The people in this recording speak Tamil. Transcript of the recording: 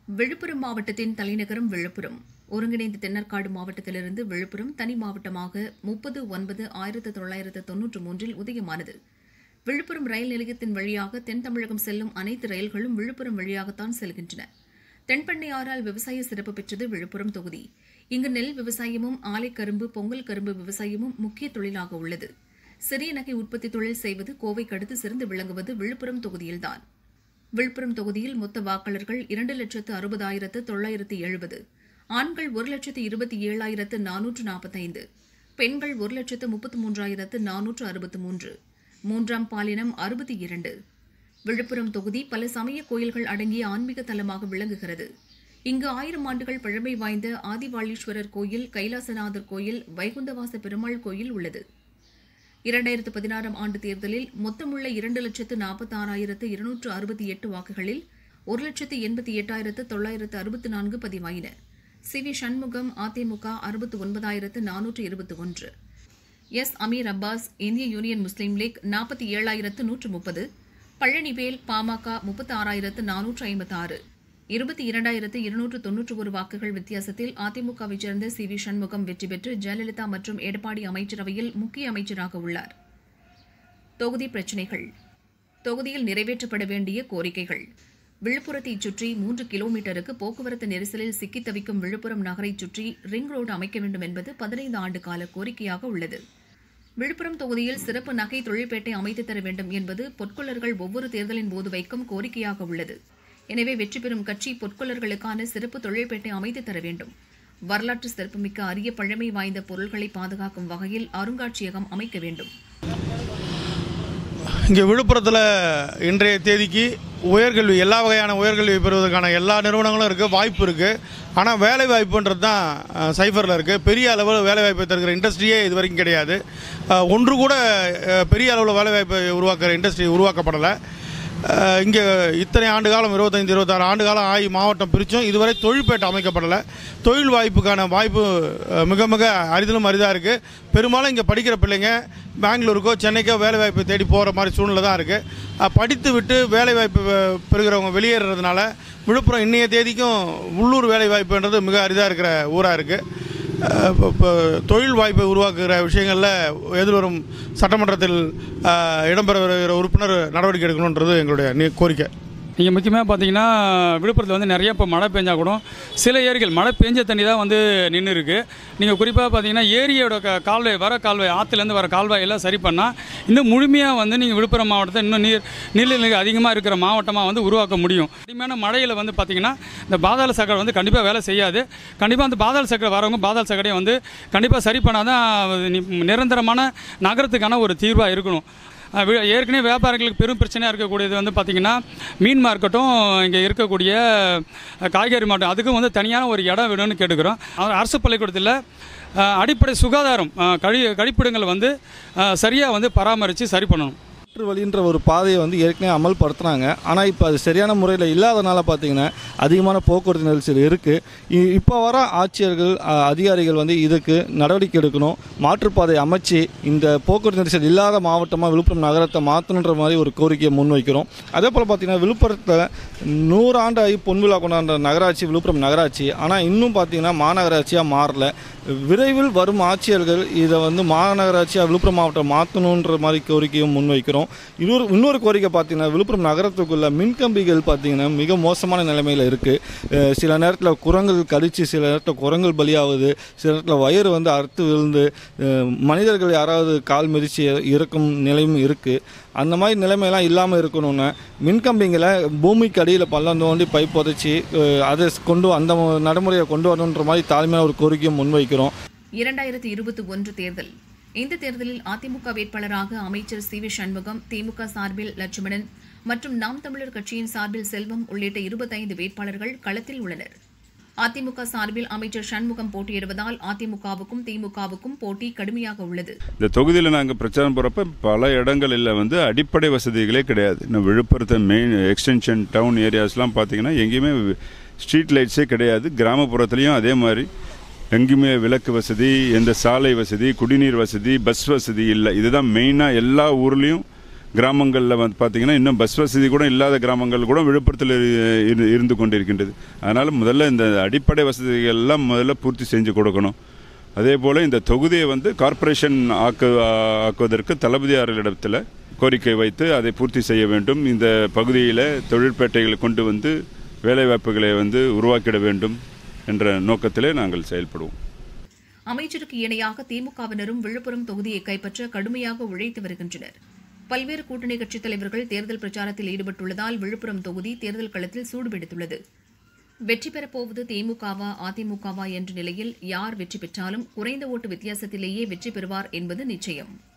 விழுப்புரம் மாவட்டத்தின் தலைநகரம் விழுப்புரம் ஒருங்கிணைந்த தென்னற்காடு மாவட்டத்திலிருந்து விழுப்புரம் தனி மாவட்டமாக முப்பது ஒன்பது ஆயிரத்து தொள்ளாயிரத்து தொன்னூற்று மூன்றில் உதயமானது விழுப்புரம் ரயில் நிலையத்தின் வழியாக தென் தமிழகம் செல்லும் அனைத்து ரயில்களும் விழுப்புரம் வழியாகத்தான் செல்கின்றன தென்பண்ணையாறால் விவசாய சிறப்பு பெற்றது விழுப்புரம் தொகுதி இங்கு நெல் விவசாயமும் ஆலைக்கரும்பு பொங்கல் கரும்பு விவசாயமும் முக்கிய தொழிலாக உள்ளது சிறிய நகை உற்பத்தி தொழில் செய்வது கோவைக்கு அடுத்து சிறந்து விளங்குவது விழுப்புரம் தொகுதியில்தான் விழுப்புரம் தொகுதியில் மொத்த வாக்காளர்கள் இரண்டு லட்சத்து அறுபதாயிரத்து தொள்ளாயிரத்து எழுபது ஆண்கள் ஒரு லட்சத்து இருபத்தி ஏழாயிரத்து நானூற்று நாற்பத்தைந்து பெண்கள் ஒரு லட்சத்து முப்பத்து மூன்றாயிரத்து நானூற்று அறுபத்து மூன்று மூன்றாம் பாலினம் அறுபத்தி இரண்டு விழுப்புரம் தொகுதி பல சமய கோயில்கள் அடங்கிய ஆன்மீக தலமாக விளங்குகிறது இங்கு ஆயிரம் ஆண்டுகள் பழமை வாய்ந்த ஆதிவாளீஸ்வரர் கோயில் கைலாசநாதர் கோயில் வைகுந்தவாச பெருமாள் கோயில் உள்ளது இரண்டாயிரத்து பதினாறாம் ஆண்டு தேர்தலில் மொத்தமுள்ள இரண்டு லட்சத்து நாற்பத்தாறாயிரத்து இருநூற்று அறுபத்தி எட்டு வாக்குகளில் ஒரு லட்சத்து எண்பத்தி எட்டாயிரத்து தொள்ளாயிரத்து அறுபத்து நான்கு பதிவாயின சி வி சண்முகம் அதிமுக அறுபத்து ஒன்பதாயிரத்து நானூற்று இருபத்தி ஒன்று எஸ் அமீர் அப்பாஸ் இந்திய யூனியன் முஸ்லீம் லீக் நாற்பத்தி ஏழாயிரத்து நூற்று முப்பது பழனிவேல் பாமக முப்பத்தி ஆறாயிரத்து நானூற்று ஐம்பத்தாறு இருபத்தி இரண்டாயிரத்து இருநூற்று தொன்னூற்று ஒரு வாக்குகள் வித்தியாசத்தில் அதிமுகவைச் சேர்ந்த சி வி சண்முகம் வெற்றி பெற்று ஜெயலலிதா மற்றும் எடப்பாடி அமைச்சரவையில் முக்கிய அமைச்சராக உள்ளார் தொகுதி பிரச்சினைகள் தொகுதியில் நிறைவேற்றப்பட வேண்டிய கோரிக்கைகள் விழுப்புரத்தைச் சுற்றி மூன்று கிலோமீட்டருக்கு போக்குவரத்து நெரிசலில் சிக்கித் தவிக்கும் விழுப்புரம் நகரைச் சுற்றி ரிங் ரோடு அமைக்க வேண்டும் என்பது பதினைந்து ஆண்டு கால கோரிக்கையாக உள்ளது விழுப்புரம் தொகுதியில் சிறப்பு நகை தொழிற்பேட்டை அமைத்து தர வேண்டும் என்பது பொற்கொள்ளர்கள் ஒவ்வொரு தேர்தலின் போது வைக்கும் கோரிக்கையாக உள்ளது எனவே வெற்றி பெறும் கட்சி பொற்கொள்ளர்களுக்கான சிறப்பு தொழிற்பேட்டை அமைத்து தர வேண்டும் வரலாற்று சிறப்புமிக்க அரிய பழமை வாய்ந்த பொருள்களை பாதுகாக்கும் வகையில் அருங்காட்சியகம் அமைக்க வேண்டும் இங்கே விழுப்புரத்தில் இன்றைய தேதிக்கு உயர்கல்வி எல்லா வகையான உயர்கல்வி பெறுவதற்கான எல்லா நிறுவனங்களும் இருக்குது வாய்ப்பு இருக்குது ஆனால் வேலை வாய்ப்புன்றது தான் சைஃபரில் இருக்குது பெரிய அளவில் வேலை வாய்ப்பை தருகிற இண்டஸ்ட்ரியே இது வரைக்கும் கிடையாது அஹ், ஒன்று கூட அஹ், பெரிய அளவில் வேலை வாய்ப்பை உருவாக்குற இண்டஸ்ட்ரி உருவாக்கப்படலை அஹ், இங்கே இத்தனை ஆண்டு காலம் இருபத்தைந்து இருபத்தாறு ஆண்டு காலம் ஆகி மாவட்டம் பிரித்தும் இதுவரை தொழிற்பேட்டை அமைக்கப்படலை தொழில் வாய்ப்புக்கான வாய்ப்பு அஹ், மிக மிக அரிதிலும் அரிதாக இருக்குது பெரும்பாலும் இங்கே படிக்கிற பிள்ளைங்க பெங்களூருக்கோ சென்னைக்கோ வேலை வாய்ப்பு தேடி போகிற மாதிரி சூழ்நிலை தான் இருக்குது படித்து விட்டு வேலை வாய்ப்பு பெ- பெறுகிறவங்க வெளியேறதுனால விழுப்புரம் இன்றைய தேதிக்கும் உள்ளூர் வேலை வாய்ப்புன்றது மிக அரிதாக இருக்கிற ஊராக இருக்குது இப்போ இப்போ தொழில் வாய்ப்பை உருவாக்குகிற விஷயங்களில் எதிர்வரும் சட்டமன்றத்தில் அஹ், இடம்பெற வருகிற உறுப்பினர் நடவடிக்கை எடுக்கணுன்றது எங்களுடைய நி- கோரிக்கை நீங்கள் முக்கியமாக பார்த்தீங்கன்னா விழுப்புரத்தில் வந்து நிறைய இப்போ மழை பெஞ்சா கூட சில ஏரிகள் மழை பெஞ்ச தண்ணி தான் வந்து நின்று இருக்கு நீங்கள் குறிப்பாக பார்த்தீங்கன்னா ஏரியோட க கால்வாய் வர கால்வாய் ஆற்றுலேருந்து வர கால்வாய் எல்லாம் சரி பண்ணால் இன்னும் முழுமையாக வந்து நீங்கள் விழுப்புரம் மாவட்டத்தை இன்னும் நீர் நீர்நிலை அதிகமாக இருக்கிற மாவட்டமாக வந்து உருவாக்க முடியும் கடுமையான மழையில் வந்து பார்த்தீங்கன்னா இந்த பாதாள சக்கரை வந்து கண்டிப்பாக வேலை செய்யாது கண்டிப்பாக அந்த பாதாள சக்கரை வரவங்க பாதாள சக்கரையை வந்து கண்டிப்பாக சரி பண்ணாதான் நி- நிரந்தரமான நகரத்துக்கான ஒரு தீர்வாக இருக்கணும் அஹ் வி- ஏற்கனவே வியாபாரிகளுக்கு பெரும் பிரச்சனையாக இருக்கக்கூடியது வந்து பார்த்திங்கன்னா மீன் மார்க்கெட்டும் இங்கே இருக்கக்கூடிய அஹ், காய்கறி மார்க்கெட் அதுக்கும் வந்து தனியான ஒரு இடம் வேணும்னு கேட்டுக்கிறோம் அஹ் அரசு பள்ளிக்கூடத்தில் அஹ், அடிப்படை சுகாதாரம் அஹ், கழி கழிப்பிடங்களை வந்து சரியாக வந்து பராமரித்து சரி பண்ணணும் மாற்று வழின்ற ஒரு பாதையை வந்து ஏற்கனவே அமல்படுத்துனாங்க ஆனால் இப்போ அது சரியான முறையில் இல்லாதனால பார்த்தீங்கன்னா அதிகமான போக்குவரத்து நெரிசல் இருக்குது இப்போ வர ஆட்சியர்கள் அ, அதிகாரிகள் வந்து இதுக்கு நடவடிக்கை எடுக்கணும் மாற்றுப்பாதை அமைச்சு இந்த போக்குவரத்து நெரிசல் இல்லாத மாவட்டமாக விழுப்புரம் நகரத்தை மாற்றணுன்ற மாதிரி ஒரு கோரிக்கையை முன்வைக்கிறோம் அதே போல் பார்த்தீங்கன்னா விழுப்புரத்தில் நூறு ஆண்டு ஆகி பொன்விழா கொண்டாடுற நகராட்சி விழுப்புரம் நகராட்சி ஆனால் இன்னும் பார்த்தீங்கன்னா மாநகராட்சியாக மாறல விரைவில் வரும் ஆட்சியர்கள் இதை வந்து மாநகராட்சியாக விழுப்புரம் மாவட்டம் மாற்றணுன்ற மாதிரி கோரிக்கையும் முன்வைக்கிறோம் இன்னொரு இன்னொரு கோரிக்கை பார்த்தீங்கன்னா விழுப்புரம் நகரத்துக்குள்ள மின்கம்பிகள் பார்த்தீங்கன்னா மிக மோசமான நிலைமையில் இருக்குது சில நேரத்தில் குரங்குகள் கடிச்சு சில நேரத்தில் குரங்குகள் பலியாகுது சில நேரத்தில் வயிறு வந்து அறுத்து விழுந்து அஹ், மனிதர்கள் யாராவது கால் மிதிச்சு இறக்கும் நிலையும் இருக்குது அந்த மாதிரி நிலைமையெல்லாம் இல்லாமல் இருக்கணும்னு மின்கம்பிங்களை பூமிக்கு அடியில் பள்ளம் தோண்டி பைப் புதைச்சி அஹ், அதை கொண்டு அந்த நடைமுறையை கொண்டு வரணுன்ற மாதிரி தாழ்மையான ஒரு கோரிக்கையும் முன்வைக்கிறோம் இரண்டாயிரத்தி இருபத்தி ஒன்று தேர்தல் இந்த தேர்தலில் அதிமுக வேட்பாளராக அமைச்சர் சி வி சண்முகம் திமுக சார்பில் லட்சுமணன் மற்றும் நாம் தமிழர் கட்சியின் சார்பில் செல்வம் உள்ளிட்ட இருபத்தைந்து வேட்பாளர்கள் களத்தில் உள்ளனர் அதிமுக சார்பில் அமைச்சர் சண்முகம் போட்டியிடுவதால் அதிமுகவுக்கும் திமுகவுக்கும் போட்டி கடுமையாக உள்ளது இந்த தொகுதியில் நாங்கள் பிரச்சாரம் போகிறப்ப பல இடங்களில் வந்து அடிப்படை வசதிகளே கிடையாது இன்னும் விழுப்புரத்தை மெயின் எக்ஸ்டென்ஷன் டவுன் ஏரியாஸ்லாம் பார்த்தீங்கன்னா எங்கேயுமே ஸ்ட்ரீட் லைட்ஸே கிடையாது கிராமப்புறத்துலேயும் அதே மாதிரி எங்கேயுமே விளக்கு வசதி எந்த சாலை வசதி குடிநீர் வசதி பஸ் வசதி இல்லை இதுதான் மெயினாக எல்லா ஊர்லேயும் கிராமங்களில் வந்து பார்த்திங்கன்னா இன்னும் பஸ் வசதி கூட இல்லாத கிராமங்கள் கூட விழுப்புரத்தில் இரு- இரு- இருந்து கொண்டிருக்கின்றது அதனால் முதல்ல இந்த அடிப்படை வசதிகள் எல்லாம் முதல்ல பூர்த்தி செஞ்சு கொடுக்கணும் அதே போல் இந்த தொகுதியை வந்து கார்ப்பரேஷன் ஆக்கு ஆக்குவதற்கு தளபதியாரிடத்தில் கோரிக்கை வைத்து அதை பூர்த்தி செய்ய வேண்டும் இந்த பகுதியில் தொழிற்பேட்டைகளை கொண்டு வந்து வேலைவாய்ப்புகளை வந்து உருவாக்கிட வேண்டும் என்ற நோக்கத்திலே நாங்கள் செயல்படுவோம் அமைச்சருக்கு இணையாக திமுகவினரும் விழுப்புரம் தொகுதியை கைப்பற்ற கடுமையாக உழைத்து வருகின்றனர் பல்வேறு கூட்டணி கட்சித் தலைவர்கள் தேர்தல் பிரச்சாரத்தில் ஈடுபட்டுள்ளதால் விழுப்புரம் தொகுதி தேர்தல் களத்தில் சூடுபிடித்துள்ளது வெற்றி பெறப்போவது திமுகவா அதிமுகவா என்ற நிலையில் யார் வெற்றி பெற்றாலும் குறைந்த ஓட்டு வித்தியாசத்திலேயே வெற்றி பெறுவார் என்பது நிச்சயம்